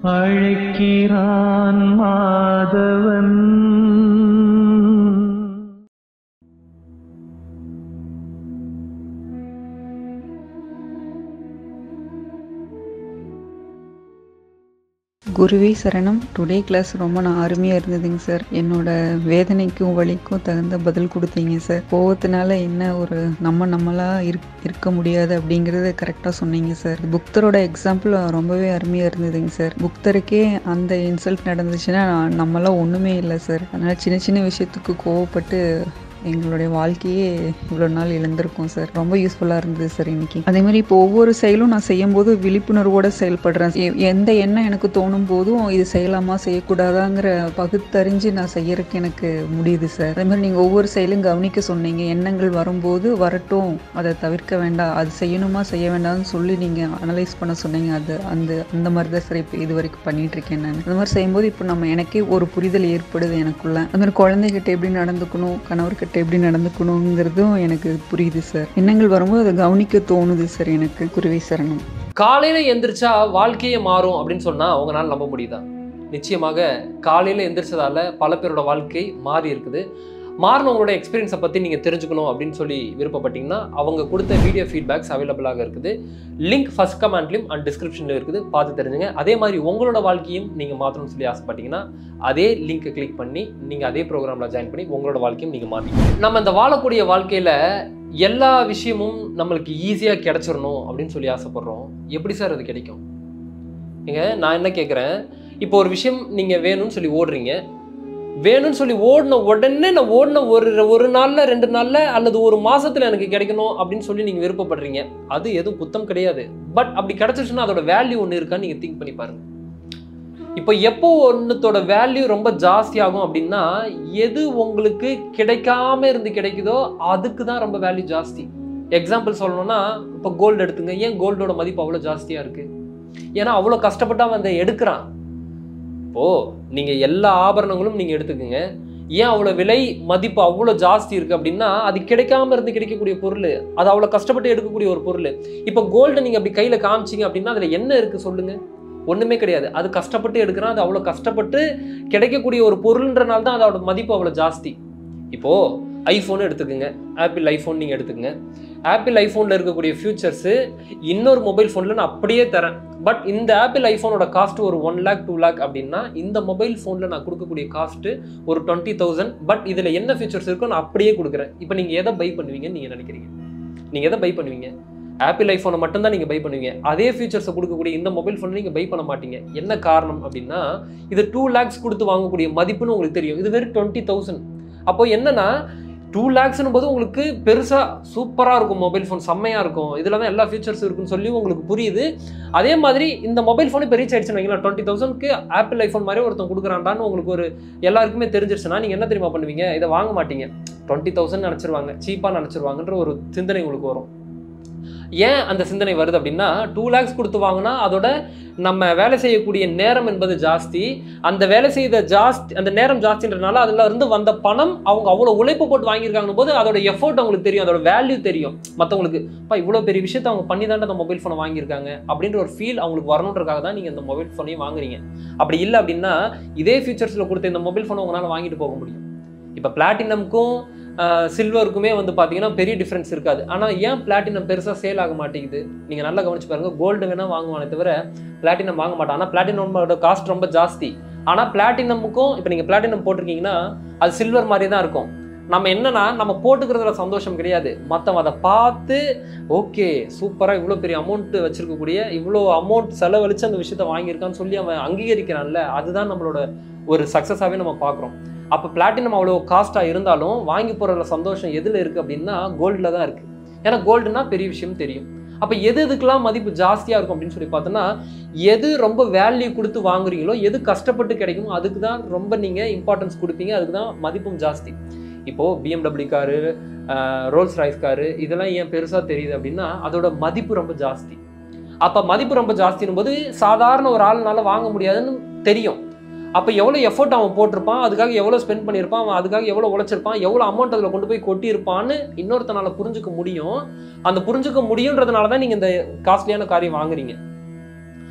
அழைக்கிறான் மாதவன் குருவே சரணம் டுடே கிளாஸ் ரொம்ப நான் அருமையாக இருந்ததுங்க சார் என்னோட வேதனைக்கும் வலிக்கும் தகுந்த பதில் கொடுத்தீங்க சார் கோவத்தினால என்ன ஒரு நம்ம நம்மளா இருக் இருக்க முடியாது அப்படிங்கிறத கரெக்டாக சொன்னீங்க சார் புக்தரோட எக்ஸாம்பிள் ரொம்பவே அருமையாக இருந்ததுங்க சார் புக்தருக்கே அந்த இன்சல்ட் நடந்துச்சுன்னா நம்மளாம் ஒன்றுமே இல்லை சார் அதனால் சின்ன சின்ன விஷயத்துக்கு கோவப்பட்டு எங்களுடைய வாழ்க்கையே இவ்வளோ நாள் இழந்திருக்கோம் சார் ரொம்ப யூஸ்ஃபுல்லாக இருந்தது சார் இன்னைக்கு அதே மாதிரி இப்போ ஒவ்வொரு செயலும் நான் செய்யும்போது விழிப்புணர்வோடு செயல்படுறேன் எ- எந்த எண்ணம் எனக்கு தோணும் போதும் இது செய்யலாமா செய்யக்கூடாதாங்கிற பகுத்தறிஞ்சு நான் செய்யறதுக்கு எனக்கு முடியுது சார் அதே மாதிரி நீங்கள் ஒவ்வொரு செயலும் கவனிக்க சொன்னீங்க எண்ணங்கள் வரும்போது வரட்டும் அதை தவிர்க்க வேண்டாம் அது செய்யணுமா செய்ய வேண்டாம்னு சொல்லி நீங்கள் அனலைஸ் பண்ண சொன்னீங்க அது அந்த அந்த மாதிரி தான் சார் இப்போ இது வரைக்கும் பண்ணிட்டு இருக்கேன் நான் அந்த மாதிரி செய்யும்போது இப்போ நம்ம எனக்கே ஒரு புரிதல் ஏற்படுது எனக்குள்ள அந்த மாதிரி குழந்தைகிட்ட எப்படி நடந்துக்கணும் கணவர்கிட்ட எப்படி நடந்துக்கணுங்கிறதும் எனக்கு புரியுது சார் எண்ணங்கள் வரும்போது அதை கவனிக்க தோணுது சார் எனக்கு குருவி சரணம் காலையில எந்திரிச்சா வாழ்க்கையே மாறும் அப்படின்னு சொன்னா உங்களால நம்ப முடியுதா நிச்சயமாக காலையில எந்திரிச்சதால பல பேரோட வாழ்க்கை மாறி இருக்குது மாறினவங்களோட எக்ஸ்பீரியன்ஸை பற்றி நீங்கள் தெரிஞ்சுக்கணும் அப்படின்னு சொல்லி விருப்பப்பட்டீங்கன்னா அவங்க கொடுத்த வீடியோ ஃபீட்பேக்ஸ் அவைலபிளாக இருக்குது லிங்க் ஃபர்ஸ்ட் கமெண்ட்லையும் அண்ட் டிஸ்கிரிப்ஷனில் இருக்குது பார்த்து தெரிஞ்சுங்க அதே மாதிரி உங்களோட வாழ்க்கையும் நீங்கள் மாற்றணும்னு சொல்லி ஆசைப்பட்டீங்கன்னா அதே லிங்க்கை கிளிக் பண்ணி நீங்கள் அதே ப்ரோக்ராமில் ஜாயின் பண்ணி உங்களோட வாழ்க்கையும் நீங்கள் மாற்றிக்கணும் நம்ம இந்த வாழக்கூடிய வாழ்க்கையில் எல்லா விஷயமும் நம்மளுக்கு ஈஸியாக கிடைச்சிடணும் அப்படின்னு சொல்லி ஆசைப்படுறோம் எப்படி சார் அது கிடைக்கும் ஏங்க நான் என்ன கேட்குறேன் இப்போ ஒரு விஷயம் நீங்கள் வேணும்னு சொல்லி ஓடுறீங்க வேணும்னு சொல்லி ஓடின உடனே நான் ஓடின ஒரு ஒரு நாள்ல ரெண்டு நாள்ல அல்லது ஒரு மாசத்துல எனக்கு கிடைக்கணும் அப்படின்னு சொல்லி நீங்க விருப்பப்படுறீங்க அது எதுவும் குத்தம் கிடையாது பட் அப்படி கிடைச்சிச்சுன்னா அதோட வேல்யூ ஒன்று இருக்கான்னு நீங்க திங்க் பண்ணி பாருங்க இப்போ எப்போ ஒன்றுத்தோட வேல்யூ ரொம்ப ஜாஸ்தி ஆகும் அப்படின்னா எது உங்களுக்கு கிடைக்காம இருந்து கிடைக்குதோ அதுக்கு தான் ரொம்ப வேல்யூ ஜாஸ்தி எக்ஸாம்பிள் சொல்லணும்னா இப்போ கோல்டு எடுத்துங்க ஏன் கோல்டோட மதிப்பு அவ்வளோ ஜாஸ்தியாக இருக்கு ஏன்னா அவ்வளோ கஷ்டப்பட்டு அவன் அதை எடுக்கிறான் இப்போ நீங்க எல்லா ஆபரணங்களும் நீங்க எடுத்துக்கோங்க ஏன் அவ்வளோ விலை மதிப்பு அவ்வளோ ஜாஸ்தி இருக்கு அப்படின்னா அது கிடைக்காம இருந்து கிடைக்கக்கூடிய பொருள் அது அவ்வளோ கஷ்டப்பட்டு எடுக்கக்கூடிய ஒரு பொருள் இப்போ கோல்டு நீங்க அப்படி கையில காமிச்சீங்க அப்படின்னா அதுல என்ன இருக்கு சொல்லுங்க ஒண்ணுமே கிடையாது அது கஷ்டப்பட்டு எடுக்கிறான் அது அவ்வளோ கஷ்டப்பட்டு கிடைக்கக்கூடிய ஒரு பொருள்ன்றனால தான் அதோட மதிப்பு அவ்வளோ ஜாஸ்தி இப்போ ஐஃபோன் எடுத்துக்கோங்க ஆப்பிள் ஐஃபோன் நீங்கள் எடுத்துக்கங்க ஆப்பிள் ஐஃபோனில் இருக்கக்கூடிய ஃபியூச்சர்ஸு இன்னொரு மொபைல் ஃபோனில் நான் அப்படியே தரேன் பட் இந்த ஆப்பிள் ஐஃபோனோட காஸ்ட் ஒரு ஒன் லேக் டூ லேக் அப்படின்னா இந்த மொபைல் ஃபோனில் நான் கொடுக்கக்கூடிய காஸ்ட்டு ஒரு டுவெண்ட்டி தௌசண்ட் பட் இதில் என்ன ஃபீச்சர்ஸ் இருக்கோ நான் அப்படியே கொடுக்குறேன் இப்போ நீங்கள் எதை பை பண்ணுவீங்கன்னு நீங்கள் நினைக்கிறீங்க நீங்கள் எதை பை பண்ணுவீங்க ஆப்பிள் ஐஃபோனை மட்டும்தான் நீங்கள் பை பண்ணுவீங்க அதே ஃபீச்சர்ஸை கொடுக்கக்கூடிய இந்த மொபைல் ஃபோனை நீங்கள் பை பண்ண மாட்டீங்க என்ன காரணம் அப்படின்னா இது டூ லேக்ஸ் கொடுத்து வாங்கக்கூடிய மதிப்புன்னு உங்களுக்கு தெரியும் இது வெறும் டுவெண்ட்டி தௌசண்ட் அப்போ என்னன்னா டூ லேக்ஸ்னு போது உங்களுக்கு பெருசாக சூப்பராக இருக்கும் மொபைல் ஃபோன் செம்மையாக இருக்கும் இதில் தான் எல்லா ஃபீச்சர்ஸ் இருக்குன்னு சொல்லி உங்களுக்கு புரியுது அதே மாதிரி இந்த மொபைல் ஃபோன் இப்போ ரீச் ஆயிடுச்சுன்னு வைங்களேன் டுவெண்ட்டி தௌசண்ட்க்கு ஆப்பிள் ஐஃபோன் மாதிரி ஒருத்தன் கொடுக்குறான்டான்னு உங்களுக்கு ஒரு எல்லாருக்குமே தெரிஞ்சிருச்சுன்னா நீங்கள் என்ன தெரியுமா பண்ணுவீங்க இதை வாங்க மாட்டீங்க டுவெண்ட்டி தௌசண்ட் நினச்சிருவாங்க சீப்பாக நினச்சிருவாங்கன்ற ஒரு சிந்தனை உங்களுக்கு வரும் ஏன் அந்த சிந்தனை வருது அப்படின்னா டூ லேக்ஸ் கொடுத்து வாங்கினா அதோட நம்ம வேலை செய்யக்கூடிய நேரம் என்பது ஜாஸ்தி அந்த வேலை செய்த ஜாஸ்தி அந்த நேரம் ஜாஸ்தின்றனால அதுல இருந்து வந்த பணம் அவங்க அவ்வளோ உழைப்பு போட்டு வாங்கியிருக்காங்க போது அதோட எஃபோர்ட் அவங்களுக்கு தெரியும் அதோட வேல்யூ தெரியும் மற்றவங்களுக்கு இப்போ இவ்வளோ பெரிய விஷயத்தை அவங்க பண்ணி தான் அந்த மொபைல் ஃபோனை வாங்கியிருக்காங்க அப்படின்ற ஒரு ஃபீல் அவங்களுக்கு வரணுன்றக்காக தான் நீங்கள் இந்த மொபைல் ஃபோனையும் வாங்குறீங்க அப்படி இல்லை அப்படின்னா இதே ஃபீச்சர்ஸில் கொடுத்த இந்த மொபைல் ஃபோனை உங்களால் வாங்கிட்டு போக முடியும் இப்போ பிளாட்டினம்க்கும் சில்வருக்குமே வந்து பார்த்தீங்கன்னா பெரிய டிஃப்ரென்ஸ் இருக்காது ஆனால் ஏன் பிளாட்டினம் பெருசாக சேல் ஆக மாட்டேங்குது நீங்கள் நல்லா கவனிச்சு பாருங்க கோல்டு வேணால் வாங்குவானே தவிர பிளாட்டினம் வாங்க மாட்டான் ஆனால் பிளாட்டினமோட காஸ்ட் ரொம்ப ஜாஸ்தி ஆனால் பிளாட்டினமுக்கும் இப்போ நீங்கள் பிளாட்டினம் போட்டிருக்கீங்கன்னா அது சில்வர் மாதிரி தான் இருக்கும் நம்ம என்னன்னா நம்ம போட்டுக்கிறதுல சந்தோஷம் கிடையாது மற்றவன் அதை பார்த்து ஓகே சூப்பராக இவ்வளோ பெரிய அமௌண்ட் வச்சிருக்கக்கூடிய இவ்வளோ அமௌண்ட் செலவழிச்சு அந்த விஷயத்த வாங்கியிருக்கான்னு சொல்லி அவன் அங்கீகரிக்கிறான்ல அதுதான் நம்மளோட ஒரு சக்ஸஸாகவே நம்ம பார்க்குறோம் அப்போ பிளாட்டினம் அவ்வளோ காஸ்ட்டாக இருந்தாலும் வாங்கி போகிறதுல சந்தோஷம் எதில் இருக்குது அப்படின்னா கோல்டில் தான் இருக்குது ஏன்னா கோல்டுனா பெரிய விஷயம் தெரியும் அப்போ எது எதுக்கெல்லாம் மதிப்பு ஜாஸ்தியாக இருக்கும் அப்படின்னு சொல்லி பார்த்தோன்னா எது ரொம்ப வேல்யூ கொடுத்து வாங்குறீங்களோ எது கஷ்டப்பட்டு கிடைக்குமோ அதுக்கு தான் ரொம்ப நீங்கள் இம்பார்ட்டன்ஸ் கொடுப்பீங்க அதுக்கு தான் மதிப்பும் ஜாஸ்தி இப்போது BMW car Rolls Royce car இதெல்லாம் ஏன் பெருசாக தெரியுது அப்படின்னா அதோட மதிப்பு ரொம்ப ஜாஸ்தி அப்போ மதிப்பு ரொம்ப ஜாஸ்தினும் போது சாதாரண ஒரு ஆள்னால வாங்க முடியாதுன்னு தெரியும் அப்போ எவ்வளோ எஃபோர்ட் அவன் போட்டிருப்பான் அதுக்காக எவ்வளோ ஸ்பெண்ட் பண்ணியிருப்பான் அவன் அதுக்காக எவ்வளோ உழைச்சிருப்பான் எவ்வளோ அமௌண்ட் அதில் கொண்டு போய் கொட்டியிருப்பான்னு இன்னொருத்தனால புரிஞ்சுக்க முடியும் அந்த புரிஞ்சுக்க முடியுன்றதுனால தான் நீங்கள் இந்த காஸ்ட்லியான காரியம் வாங்குறீங்க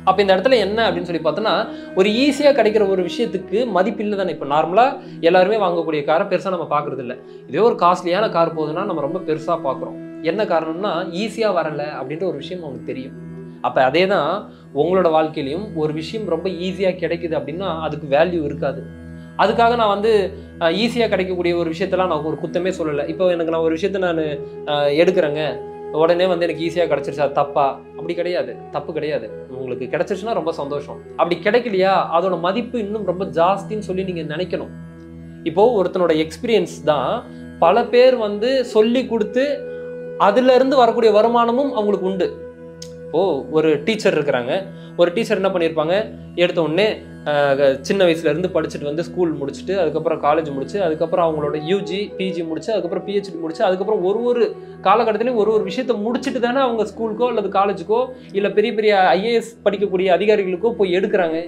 அப்போ இந்த இடத்துல என்ன அப்படின்னு சொல்லி பார்த்தோன்னா ஒரு ஈஸியாக கிடைக்கிற ஒரு விஷயத்துக்கு மதிப்பு இல்லை தானே இப்போ நார்மலாக எல்லாருமே வாங்கக்கூடிய காரை பெருசாக நம்ம பார்க்குறது இல்லை இதே ஒரு காஸ்ட்லியான கார் போகுதுன்னா நம்ம ரொம்ப பெருசாக பார்க்குறோம் என்ன காரணம்னா ஈஸியாக வரல அப்படின்ற ஒரு விஷயம் அவங்களுக்கு தெரியும் அப்போ அதே தான் உங்களோட வாழ்க்கையிலையும் ஒரு விஷயம் ரொம்ப ஈஸியாக கிடைக்குது அப்படின்னா அதுக்கு வேல்யூ இருக்காது அதுக்காக நான் வந்து ஈஸியாக கிடைக்கக்கூடிய ஒரு விஷயத்தெல்லாம் நான் ஒரு குத்தமே சொல்லலை இப்போ எனக்கு நான் ஒரு விஷயத்த நான் எடுக்கிறேங்க உடனே வந்து எனக்கு ஈஸியாக கிடச்சிருச்சா தப்பா அப்படி கிடையாது தப்பு கிடையாது உங்களுக்கு கிடைச்சிருச்சுன்னா ரொம்ப சந்தோஷம் அப்படி கிடைக்கலையா அதோட மதிப்பு இன்னும் ரொம்ப ஜாஸ்தின்னு சொல்லி நீங்கள் நினைக்கணும் இப்போ ஒருத்தனோட எக்ஸ்பீரியன்ஸ் தான் பல பேர் வந்து சொல்லி கொடுத்து அதுல இருந்து வரக்கூடிய வருமானமும் அவங்களுக்கு உண்டு இப்போ ஒரு டீச்சர் இருக்கிறாங்க ஒரு டீச்சர் என்ன பண்ணியிருப்பாங்க எடுத்த உடனே அஹ், சின்ன வயசுல இருந்து படிச்சுட்டு வந்து ஸ்கூல் முடிச்சுட்டு அதுக்கப்புறம் காலேஜ் முடிச்சு அதுக்கப்புறம் அவங்களோட யூஜி பிஜி முடிச்சு அதுக்கப்புறம் பிஹெச்டி முடிச்சு அதுக்கப்புறம் ஒரு ஒரு காலகட்டத்திலையும் ஒரு ஒரு விஷயத்த முடிச்சுட்டு தானே அவங்க ஸ்கூலுக்கோ அல்லது காலேஜுக்கோ இல்லை பெரிய பெரிய ஐஏஎஸ் படிக்கக்கூடிய அதிகாரிகளுக்கோ போய் எடுக்கிறாங்க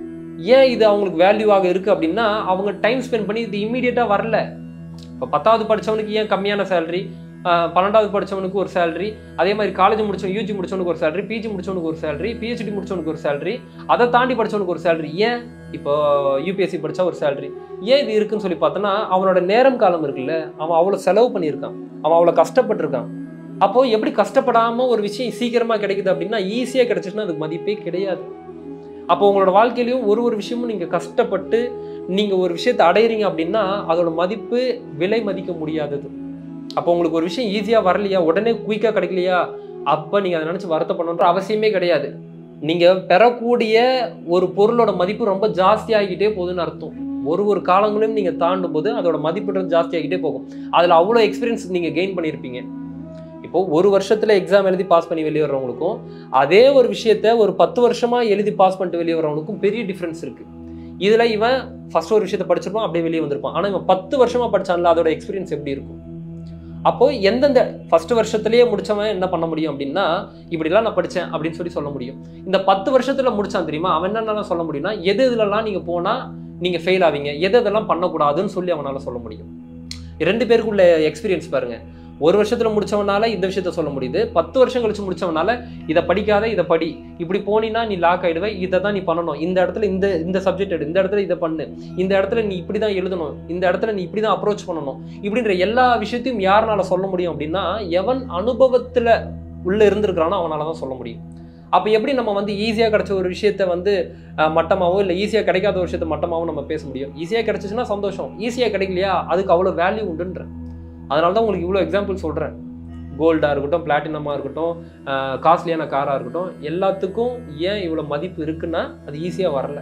ஏன் இது அவங்களுக்கு வேல்யூவாக இருக்கு அப்படின்னா அவங்க டைம் ஸ்பெண்ட் பண்ணி இது இம்மீடியட்டாக வரல இப்போ பத்தாவது படிச்சவனுக்கு ஏன் கம்மியான சேலரி பன்னெண்டாவது படிச்சவனுக்கு ஒரு சேலரி அதே மாதிரி காலேஜ் முடிச்சவன் யூஜி முடிச்சவனுக்கு ஒரு சேலரி பிஜி முடிச்சவனுக்கு ஒரு சேலரி பிஹெச்டி முடிச்சவனுக்கு ஒரு சேலரி அதை தாண்டி படிச்சவனுக்கு ஒரு சேலரி ஏன் இப்போ யூபிஎஸ்சி படிச்சா ஒரு சேலரி ஏன் இது இருக்குன்னு சொல்லி பார்த்தோன்னா அவனோட நேரம் காலம் இருக்குல்ல அவன் அவ்வளோ செலவு பண்ணியிருக்கான் அவன் அவ்வளோ கஷ்டப்பட்டிருக்கான் அப்போ எப்படி கஷ்டப்படாம ஒரு விஷயம் சீக்கிரமா கிடைக்குது அப்படின்னா ஈஸியாக கிடைச்சிச்சுன்னா அதுக்கு மதிப்பே கிடையாது அப்போ உங்களோட வாழ்க்கையிலையும் ஒரு ஒரு விஷயமும் நீங்க கஷ்டப்பட்டு நீங்க ஒரு விஷயத்தை அடையிறீங்க அப்படின்னா அதோட மதிப்பு விலை மதிக்க முடியாதது அப்போ உங்களுக்கு ஒரு விஷயம் ஈஸியா வரலையா உடனே குயிக்கா கிடைக்கலையா அப்ப நீங்க அதை நினைச்சு வருத்தப்படணுன்ற அவசியமே கிடையாது நீங்க பெறக்கூடிய ஒரு பொருளோட மதிப்பு ரொம்ப ஜாஸ்தி ஆகிக்கிட்டே போகுதுன்னு அர்த்தம் ஒரு ஒரு காலங்களையும் நீங்க தாண்டும் போது அதோட மதிப்புன்றது ஜாஸ்தி ஆகிட்டே போகும் அதுல அவ்வளோ எக்ஸ்பீரியன்ஸ் நீங்க கெயின் பண்ணியிருப்பீங்க இப்போ ஒரு வருஷத்துல எக்ஸாம் எழுதி பாஸ் பண்ணி வெளியே வர்றவங்களுக்கும் அதே ஒரு விஷயத்த ஒரு பத்து வருஷமா எழுதி பாஸ் பண்ணிட்டு வெளியே வர்றவனுக்கும் பெரிய டிஃப்ரென்ஸ் இருக்கு இதுல இவன் ஃபர்ஸ்ட் ஒரு விஷயத்த படிச்சிருப்பான் அப்படியே வெளியே வந்திருப்பான் ஆனா இவன் பத்து வருஷமா படிச்சான்ல அதோட எக்ஸ்பீரியன்ஸ் எப்படி இருக்கும் அப்போ எந்தெந்த ஃபர்ஸ்ட் வருஷத்துலயே முடிச்சவன் என்ன பண்ண முடியும் அப்படின்னா இப்படிலாம் நான் படிச்சேன் அப்படின்னு சொல்லி சொல்ல முடியும் இந்த பத்து வருஷத்துல முடிச்சான் தெரியுமா அவன் என்னென்னலாம் சொல்ல முடியும்னா எது இதுலலாம் நீங்க போனா நீங்க ஃபெயில் ஆவீங்க எது இதெல்லாம் பண்ணக்கூடாதுன்னு சொல்லி அவனால சொல்ல முடியும் ரெண்டு பேருக்குள்ள எக்ஸ்பீரியன்ஸ் பாருங்க ஒரு வருஷத்துல முடிச்சவனால இந்த விஷயத்த சொல்ல முடியுது பத்து வருஷம் கழிச்சு முடிச்சவனால இதை படிக்காத இதை படி இப்படி போனீன்னா நீ லாக் ஆயிடுவ இதை தான் நீ பண்ணணும் இந்த இடத்துல இந்த இந்த சப்ஜெக்ட் எடு இந்த இடத்துல இதை பண்ணு இந்த இடத்துல நீ இப்படி தான் எழுதணும் இந்த இடத்துல நீ இப்படி தான் அப்ரோச் பண்ணணும் இப்படின்ற எல்லா விஷயத்தையும் யாருனால சொல்ல முடியும் அப்படின்னா எவன் அனுபவத்துல உள்ள இருந்திருக்கிறானோ அவனால தான் சொல்ல முடியும் அப்போ எப்படி நம்ம வந்து ஈஸியாக கிடைச்ச ஒரு விஷயத்த வந்து அஹ், மட்டமாவோ இல்லை ஈஸியாக கிடைக்காத ஒரு விஷயத்த மட்டமாவோ நம்ம பேச முடியும் ஈஸியாக கிடைச்சிச்சுன்னா சந்தோஷம் ஈஸியாக கிடைக்கலையா அதுக்கு அவ்வளோ வேல்யூ உண்டுன்ற அதனால தான் உங்களுக்கு இவ்வளோ எக்ஸாம்பிள் சொல்கிறேன் கோல்டாக இருக்கட்டும் பிளாட்டினமாக இருக்கட்டும் காஸ்ட்லியான காராக இருக்கட்டும் எல்லாத்துக்கும் ஏன் இவ்வளோ மதிப்பு இருக்குன்னா அது ஈஸியாக வரல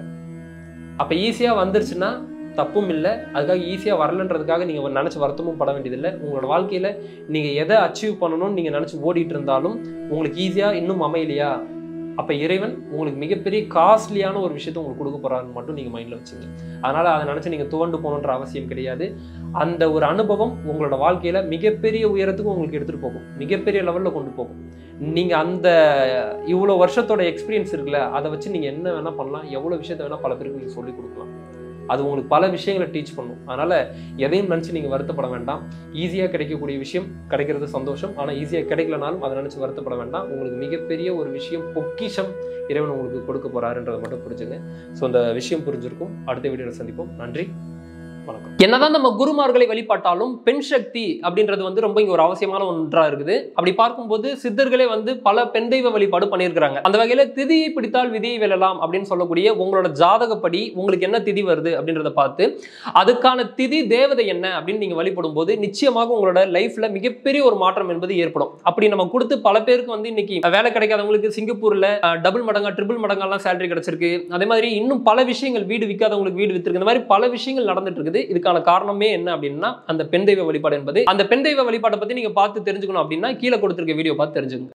அப்போ ஈஸியாக வந்துருச்சுன்னா தப்பும் இல்லை அதுக்காக ஈஸியாக வரலன்றதுக்காக நீங்கள் நினச்சி வருத்தமும் பட வேண்டியதில்லை உங்களோட வாழ்க்கையில் நீங்கள் எதை அச்சீவ் பண்ணணும்னு நீங்கள் நினச்சி ஓடிட்டு இருந்தாலும் உங்களுக்கு ஈஸியாக இன்னும் அமையலையா அப்போ இறைவன் உங்களுக்கு மிகப்பெரிய காஸ்ட்லியான ஒரு விஷயத்தை உங்களுக்கு கொடுக்க போறாருன்னு மட்டும் நீங்கள் மைண்டில் வச்சுங்க அதனால் அதை நினச்சி நீங்கள் துவண்டு போகணுன்ற அவசியம் கிடையாது அந்த ஒரு அனுபவம் உங்களோட வாழ்க்கையில் மிகப்பெரிய உயரத்துக்கு உங்களுக்கு எடுத்துகிட்டு போகும் மிகப்பெரிய லெவலில் கொண்டு போகும் நீங்கள் அந்த இவ்வளோ வருஷத்தோட எக்ஸ்பீரியன்ஸ் இருக்குல்ல அதை வச்சு நீங்கள் என்ன வேணால் பண்ணலாம் எவ்வளோ விஷயத்தை வேணால் பல பேருக்கு நீங்கள் சொல்லிக் கொடுக்கலாம் அது உங்களுக்கு பல விஷயங்களை டீச் பண்ணும் அதனால் எதையும் நினச்சி நீங்கள் வருத்தப்பட வேண்டாம் ஈஸியாக கிடைக்கக்கூடிய விஷயம் கிடைக்கிறது சந்தோஷம் ஆனால் ஈஸியாக கிடைக்கலனாலும் அதை நினச்சி வருத்தப்பட வேண்டாம் உங்களுக்கு மிகப்பெரிய ஒரு விஷயம் பொக்கிஷம் இறைவன் உங்களுக்கு கொடுக்க போறாருன்றதை மட்டும் புரிஞ்சுங்க ஸோ அந்த விஷயம் புரிஞ்சிருக்கும் அடுத்த வீடியோவில் சந்திப்போம் நன்றி வணக்கம் என்னதான் நம்ம குருமார்களை வழிபாட்டாலும் பெண் சக்தி அப்படின்றது வந்து ரொம்ப இங்க ஒரு அவசியமான ஒன்றா இருக்குது அப்படி பார்க்கும்போது சித்தர்களே வந்து பல பெண் தெய்வ வழிபாடு பண்ணியிருக்கிறாங்க அந்த வகையில திதியை பிடித்தால் விதியை வெல்லலாம் அப்படின்னு சொல்லக்கூடிய உங்களோட ஜாதகப்படி உங்களுக்கு என்ன திதி வருது அப்படின்றத பார்த்து அதுக்கான திதி தேவதை என்ன அப்படின்னு நீங்க வழிபடும் போது நிச்சயமாக உங்களோட லைஃப்ல மிகப்பெரிய ஒரு மாற்றம் என்பது ஏற்படும் அப்படி நம்ம கொடுத்து பல பேருக்கு வந்து இன்னைக்கு வேலை கிடைக்காதவங்களுக்கு சிங்கப்பூர்ல டபுள் மடங்கா ட்ரிபிள் மடங்கெல்லாம் சேலரி கிடைச்சிருக்கு அதே மாதிரி இன்னும் பல விஷயங்கள் வீடு விற்காதவங்களுக்கு வீடு வித்திருக்கு இந்த மாதிரி பல விஷயங்கள் நடந்துட்டு இருக்குது இதுக்கான காரணமே என்ன அப்படின்னா அந்த பெண் தெய்வ வழிபாடு என்பது அந்த பெண் தெய்வ வழிபாட்டை பத்தி நீங்க பார்த்து தெரிஞ்சுக்கணும் அப்படின்னா கீழே கொடுத்திருக்க வீடியோ பார்த்து தெரிஞ்சுக்கோங்க